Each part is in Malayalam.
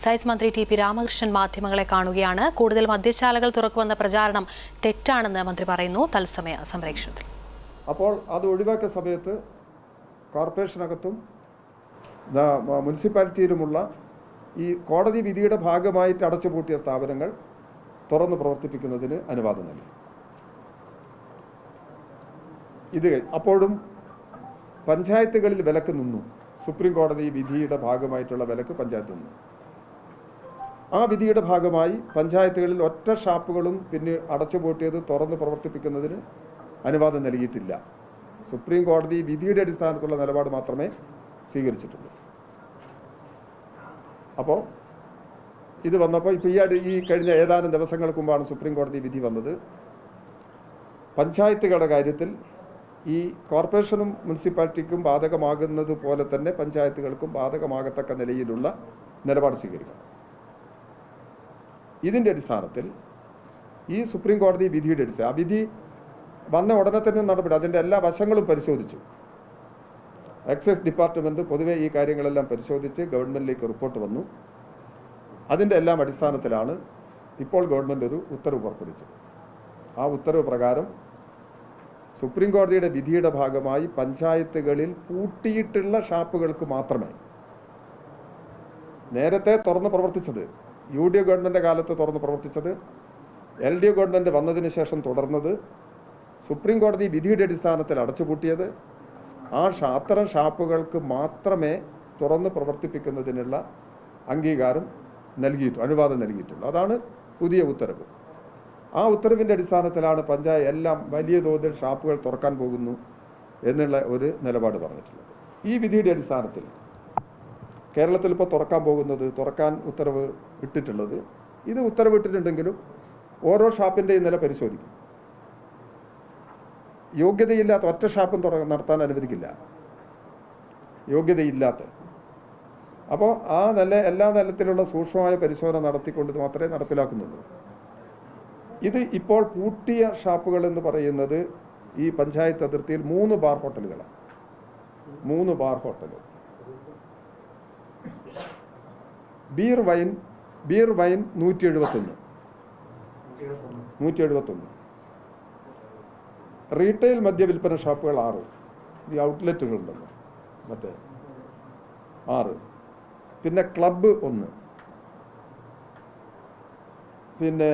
എക്സൈസ് മന്ത്രി ടി പി രാമകൃഷ്ണൻ മാധ്യമങ്ങളെ കാണുകയാണ് കൂടുതൽ മദ്യശാലകൾ തുറക്കുമെന്ന പ്രചാരണം തെറ്റാണെന്ന് മന്ത്രി പറയുന്നു തത്സമയ സംപ്രേക്ഷണത്തിൽ അപ്പോൾ അത് ഒഴിവാക്കിയ സമയത്ത് കോർപ്പറേഷനകത്തും ന- മ- മുനിസിപ്പാലിറ്റിയിലുമുള്ള ഈ കോടതി വിധിയുടെ ഭാഗമായിട്ട് അടച്ചുപൂട്ടിയ സ്ഥാപനങ്ങൾ തുറന്ന് പ്രവർത്തിപ്പിക്കുന്നതിന് അനുവാദം നൽകി ഇത് കഴി- അപ്പോഴും പഞ്ചായത്തുകളിൽ വിലക്ക് നിന്നു സുപ്രീം കോടതി വിധിയുടെ ഭാഗമായിട്ടുള്ള വിലക്ക് പഞ്ചായത്ത് നിന്നു ആ വിധിയുടെ ഭാഗമായി പഞ്ചായത്തുകളിൽ ഒറ്റ ഷാപ്പുകളും പിന്നെ അടച്ചുപൂട്ടിയത് തുറന്ന് പ്രവർത്തിപ്പിക്കുന്നതിന് അനുവാദം നൽകിയിട്ടില്ല സുപ്രീം കോടതി വിധിയുടെ അടിസ്ഥാനത്തിലുള്ള നിലപാട് മാത്രമേ സ്വീകരിച്ചിട്ടുള്ളൂ അപ്പോൾ ഇത് വന്നപ്പോൾ ഇപ്പോൾ ഈ അടി- ഈ കഴിഞ്ഞ ഏതാനും ദിവസങ്ങൾക്ക് മുമ്പാണ് സുപ്രീം കോടതി വിധി വന്നത് പഞ്ചായത്തുകളുടെ കാര്യത്തിൽ ഈ കോർപ്പറേഷനും മുനിസിപ്പാലിറ്റിക്കും ബാധകമാകുന്നത് പോലെ തന്നെ പഞ്ചായത്തുകൾക്കും ബാധകമാകത്തക്ക നിലയിലുള്ള നിലപാട് സ്വീകരിക്കണം ഇതിൻ്റെ അടിസ്ഥാനത്തിൽ ഈ സുപ്രീം കോടതി വിധിയുടെ അടിസ്ഥാനം ആ വിധി വന്ന ഉടനെ തന്നെ നടപടി അതിൻ്റെ എല്ലാ വശങ്ങളും പരിശോധിച്ചു എക്സൈസ് ഡിപ്പാർട്ട്മെൻറ്റ് പൊതുവെ ഈ കാര്യങ്ങളെല്ലാം പരിശോധിച്ച് ഗവൺമെൻറ്റിലേക്ക് റിപ്പോർട്ട് വന്നു അതിൻ്റെ എല്ലാം അടിസ്ഥാനത്തിലാണ് ഇപ്പോൾ ഗവൺമെൻറ് ഒരു ഉത്തരവ് പുറപ്പെടുവിച്ചത് ആ ഉത്തരവ് പ്രകാരം സുപ്രീം കോടതിയുടെ വിധിയുടെ ഭാഗമായി പഞ്ചായത്തുകളിൽ പൂട്ടിയിട്ടുള്ള ഷാപ്പുകൾക്ക് മാത്രമേ നേരത്തെ തുറന്ന് പ്രവർത്തിച്ചത് യു ഡി എഫ് ഗവൺമെൻറ് കാലത്ത് തുറന്ന് പ്രവർത്തിച്ചത് എൽ ഡി എഫ് ഗവൺമെൻറ് വന്നതിന് ശേഷം തുടർന്നത് സുപ്രീം കോടതി വിധിയുടെ അടിസ്ഥാനത്തിൽ അടച്ചുപൂട്ടിയത് ആ ഷാ അത്തരം ഷാപ്പുകൾക്ക് മാത്രമേ തുറന്ന് പ്രവർത്തിപ്പിക്കുന്നതിനുള്ള അംഗീകാരം നൽകിയിട്ടു അനുവാദം നൽകിയിട്ടുള്ളൂ അതാണ് പുതിയ ഉത്തരവ് ആ ഉത്തരവിൻ്റെ അടിസ്ഥാനത്തിലാണ് പഞ്ചായത്ത് എല്ലാം വലിയ തോതിൽ ഷാപ്പുകൾ തുറക്കാൻ പോകുന്നു എന്നുള്ള ഒരു നിലപാട് പറഞ്ഞിട്ടുള്ളത് ഈ വിധിയുടെ അടിസ്ഥാനത്തിൽ കേരളത്തിൽ ഇപ്പോൾ തുറക്കാൻ പോകുന്നത് തുറക്കാൻ ഉത്തരവ് ഇട്ടിട്ടുള്ളത് ഇത് ഉത്തരവ് ഇട്ടിട്ടുണ്ടെങ്കിലും ഓരോ ഷാപ്പിൻ്റെയും നില പരിശോധിക്കും യോഗ്യതയില്ലാത്ത ഒറ്റ ഷാപ്പും തുറ നടത്താൻ അനുവദിക്കില്ല യോഗ്യതയില്ലാത്ത അപ്പോൾ ആ നില എല്ലാ നിലത്തിലുള്ള സൂക്ഷ്മമായ പരിശോധന നടത്തിക്കൊണ്ട് മാത്രമേ നടപ്പിലാക്കുന്നുള്ളൂ ഇത് ഇപ്പോൾ പൂട്ടിയ ഷാപ്പുകൾ എന്ന് പറയുന്നത് ഈ പഞ്ചായത്ത് അതിർത്തിയിൽ മൂന്ന് ബാർ ഹോട്ടലുകളാണ് മൂന്ന് ബാർ ഹോട്ടലുകൾ ബീർ വൈൻ ബീർ വൈൻ നൂറ്റി എഴുപത്തൊന്ന് നൂറ്റി എഴുപത്തൊന്ന് റീറ്റെയിൽ മദ്യവിൽപ്പന ഷാപ്പുകൾ ആറ് ഈ ഔട്ട്ലെറ്റുകളുണ്ടല്ലോ മറ്റേ ആറ് പിന്നെ ക്ലബ്ബ് ഒന്ന് പിന്നെ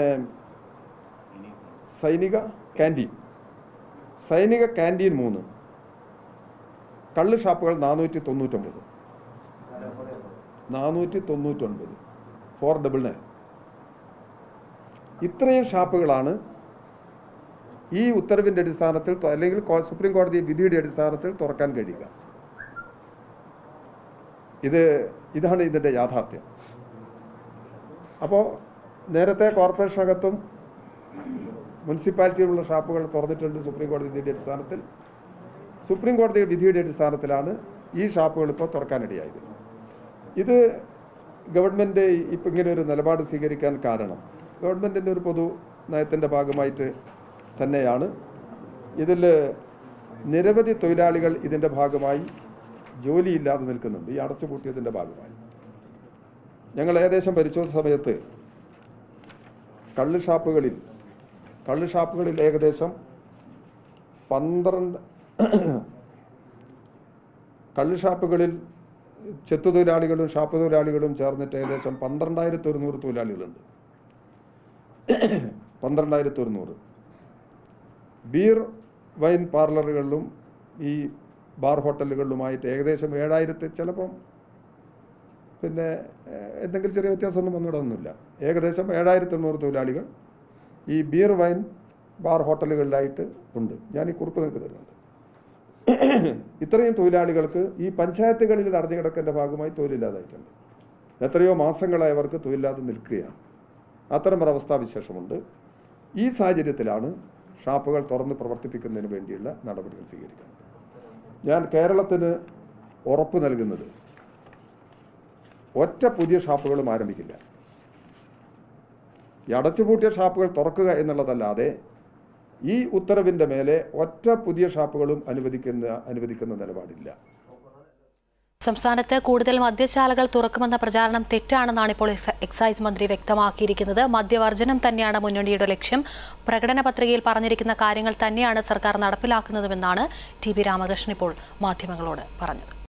സൈനിക ക്യാൻറ്റീൻ സൈനിക ക്യാൻറ്റീൻ മൂന്ന് കള്ള് ഷാപ്പുകൾ നാനൂറ്റി തൊണ്ണൂറ്റൊമ്പത് നാനൂറ്റി തൊണ്ണൂറ്റൊൻപത് ഫോർ ഡബിൾ നയൻ ഇത്രയും ഷാപ്പുകളാണ് ഈ ഉത്തരവിൻ്റെ അടിസ്ഥാനത്തിൽ ത- അല്ലെങ്കിൽ കോ- സുപ്രീം കോടതി വിധിയുടെ അടിസ്ഥാനത്തിൽ തുറക്കാൻ കഴിയുക ഇത് ഇതാണ് ഇതിൻ്റെ യാഥാർത്ഥ്യം അപ്പോൾ നേരത്തെ കോർപ്പറേഷനകത്തും മുനിസിപ്പാലിറ്റിയിലുള്ള ഷാപ്പുകൾ തുറന്നിട്ടുണ്ട് സുപ്രീം കോടതി വിധിയുടെ അടിസ്ഥാനത്തിൽ സുപ്രീം കോടതി വിധിയുടെ അടിസ്ഥാനത്തിലാണ് ഈ ഷാപ്പുകൾ ഇപ്പോൾ തുറക്കാനിടയായത് ഇത് ഗവൺമെൻറ് ഇപ്പം ഇങ്ങനെ ഒരു നിലപാട് സ്വീകരിക്കാൻ കാരണം ഗവൺമെൻറ്റിൻ്റെ ഒരു പൊതു നയത്തിൻ്റെ ഭാഗമായിട്ട് തന്നെയാണ് ഇതിൽ നിരവധി തൊഴിലാളികൾ ഇതിൻ്റെ ഭാഗമായി ജോലിയില്ലാതെ നിൽക്കുന്നുണ്ട് ഈ അടച്ചുപൂട്ടിയതിൻ്റെ ഭാഗമായി ഞങ്ങൾ ഏകദേശം പരിശോധിച്ച സമയത്ത് കള്ള് ഷാപ്പുകളിൽ കള്ള് ഷാപ്പുകളിൽ ഏകദേശം പന്ത്രണ്ട് കള്ള് ഷാപ്പുകളിൽ ചെത്തു തൊഴിലാളികളും ഷാപ്പ് തൊഴിലാളികളും ചേർന്നിട്ട് ഏകദേശം പന്ത്രണ്ടായിരത്തി ഒരുന്നൂറ് തൊഴിലാളികളുണ്ട് പന്ത്രണ്ടായിരത്തി ഒരുന്നൂറ് ബീർ വൈൻ പാർലറുകളിലും ഈ ബാർ ഹോട്ടലുകളിലുമായിട്ട് ഏകദേശം ഏഴായിരത്തി ചിലപ്പം പിന്നെ ഏഹ്, എന്തെങ്കിലും ചെറിയ വ്യത്യാസമൊന്നും വന്നിടൊന്നുമില്ല ഏകദേശം ഏഴായിരത്തി എണ്ണൂറ് തൊഴിലാളികൾ ഈ ബീർ വൈൻ ബാർ ഹോട്ടലുകളിലായിട്ട് ഉണ്ട് ഞാൻ ഈ കുറിപ്പ് നിങ്ങൾക്ക് തരുന്നുണ്ട് ഇത്രയും തൊഴിലാളികൾക്ക് ഈ പഞ്ചായത്തുകളിൽ നടന്നു കിടക്കേണ്ട ഭാഗമായി തൊഴിലില്ലാതായിട്ടുണ്ട് എത്രയോ മാസങ്ങളായി അവർക്ക് തൊഴിലില്ലാതെ നിൽക്കുകയാണ് അത്തരം ഒരവസ്ഥാവിശേഷമുണ്ട് ഈ സാഹചര്യത്തിലാണ് ഷാപ്പുകൾ തുറന്ന് പ്രവർത്തിപ്പിക്കുന്നതിന് വേണ്ടിയുള്ള നടപടികൾ സ്വീകരിക്കുന്നത് ഞാൻ കേരളത്തിന് ഉറപ്പ് നൽകുന്നത് ഒറ്റ പുതിയ ഷാപ്പുകളും ആരംഭിക്കില്ല ഈ അടച്ചുപൂട്ടിയ ഷാപ്പുകൾ തുറക്കുക എന്നുള്ളതല്ലാതെ ഈ ഉത്തരവിൻ്റെ മേലെ ഒറ്റ പുതിയ ഷാപ്പുകളും അനുവദിക്കുന്ന അനുവദിക്കുന്ന നിലപാടില്ല സംസ്ഥാനത്ത് കൂടുതൽ മദ്യശാലകൾ തുറക്കുമെന്ന പ്രചാരണം തെറ്റാണെന്നാണ് ഇപ്പോൾ എക്സ- എക്സൈസ് മന്ത്രി വ്യക്തമാക്കിയിരിക്കുന്നത് മദ്യവർജനം തന്നെയാണ് മുന്നണിയുടെ ലക്ഷ്യം പ്രകടന പത്രികയിൽ പറഞ്ഞിരിക്കുന്ന കാര്യങ്ങൾ തന്നെയാണ് സർക്കാർ നടപ്പിലാക്കുന്നതുമെന്നാണ് ടി പി രാമകൃഷ്ണൻ ഇപ്പോൾ മാധ്യമങ്ങളോട് പറഞ്ഞത്